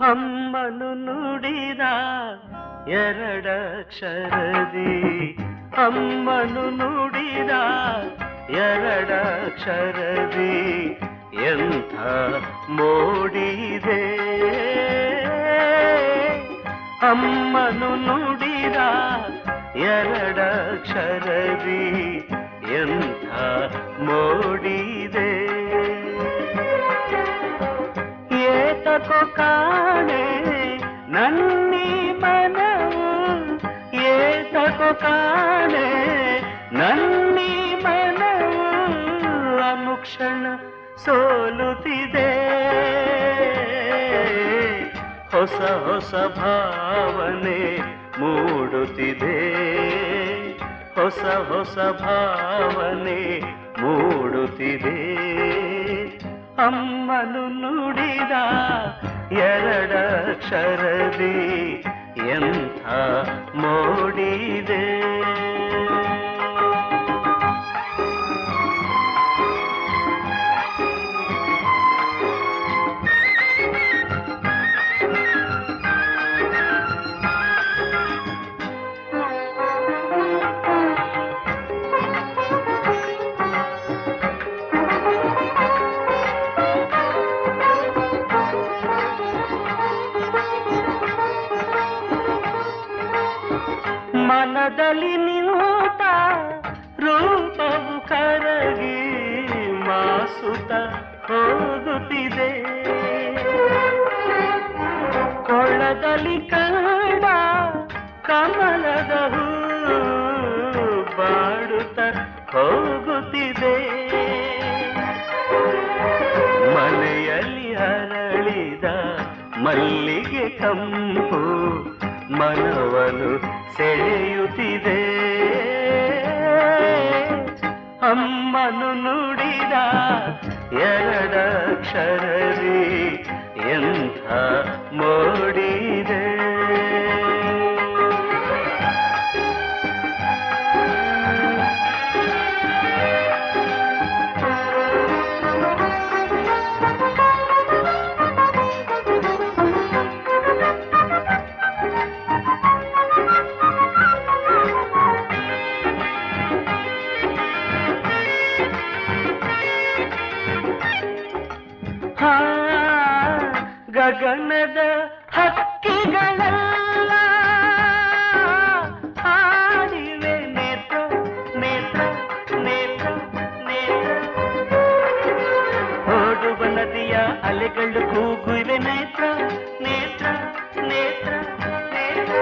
ಅಮ್ಮನು ನುಡಿದ ಎರಡಕ್ಷರದಿ ಅಮ್ಮನು ನುಡಿದ ಎರಡಕ್ಷರದಿ ಎಂಥ ಮೋಡಿದೆ ಅಮ್ಮನು ನುಡಿದ ಎರಡಕ್ಷರದಿ ಎಂಥ ಮೋಡಿದೆ ಏತಕೋ ಕಾಣೆ ನನ್ನಿ ಮನವು ಏತಕೋ ಕಾಣೆ ನನ್ನಿ ಮನವು ಅನುಕ್ಷಣ ಸೋಲುತ್ತಿದೆ ಹೊಸ ಹೊಸ ಭಾವನೆ ಮೂಡುತ್ತಿದೆ ಹೊಸ ಹೊಸ ಭಾವನೆ ಮೂಡುತ್ತಿದೆ ಅಮ್ಮನು ನುಡಿದ ಎರಡಕ್ಷರದಿ ಎಂಥ ಮೋಡಿದೆ ಮನದಲ್ಲಿ ನಿಂತ ರೂಪವು ಕರಗಿ ಮಾಸುತ್ತ ಹೋಗುತ್ತಿದೆ ಕೊಳದಲ್ಲಿ ಕಂಡ ಕಮಲದ ಹೂ ಬಾಡುತ್ತ ಹೋಗುತ್ತಿದೆ ಮನೆಯಲ್ಲಿ ಅರಳಿದ ಮಲ್ಲಿಗೆ ಕಂಪು ಮನವನು ಸೆಳೆಯುತ್ತಿದೆ ಅಮ್ಮನು ನುಡಿದ ಎರಡಕ್ಷರದಿ ಎಂಥ ಮೋಡಿದೆ ಹಾ ಗಗನದ ಹಕ್ಕಿಗಳೆಲ್ಲ ಹಾಡಿವೆ ನೇತ್ರ ನೇತ್ರ ನೇತ್ರ ನೇತ್ರ ಓಡುವ ನದಿಯ ಅಲೆಗಳು ಕೂಗುವೆ ನೇತ್ರ ನೇತ್ರ ನೇತ್ರ ನೇತ್ರ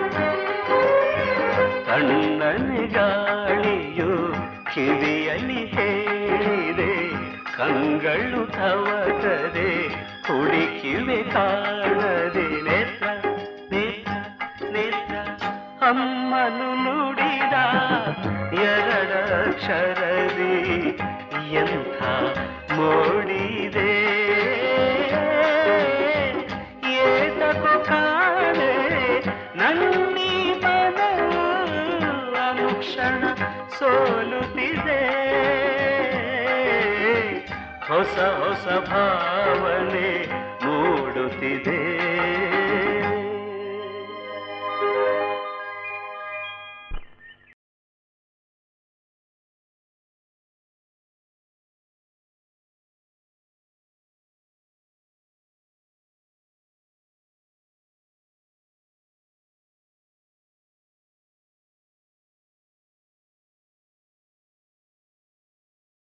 ತಣ್ಣನೆ ಗಾಳಿಯು ಕಿವಿಯಲ್ಲಿ ಹೇಳಿದೆ ಕಂಗಳು ತವಕದೆ ಹುಡುಕಿವೆ ಕಾಣದೆ ನೇತ್ರ ನೇತ್ರ ನೇತ್ರ ಅಮ್ಮನು ನುಡಿದ ಎರಡಕ್ಷರದಿ ಎಂಥ ಮೋಡಿದೆ ಏತಕೋ ಕಾಣೆ ನನ್ನಿ ಮನವು ಅನುಕ್ಷಣ ಸೋಲುತ್ತಿದೆ ಹೊಸ ಹೊಸ ಭಾವನೆ ಮೂಡುತ್ತಿದೆ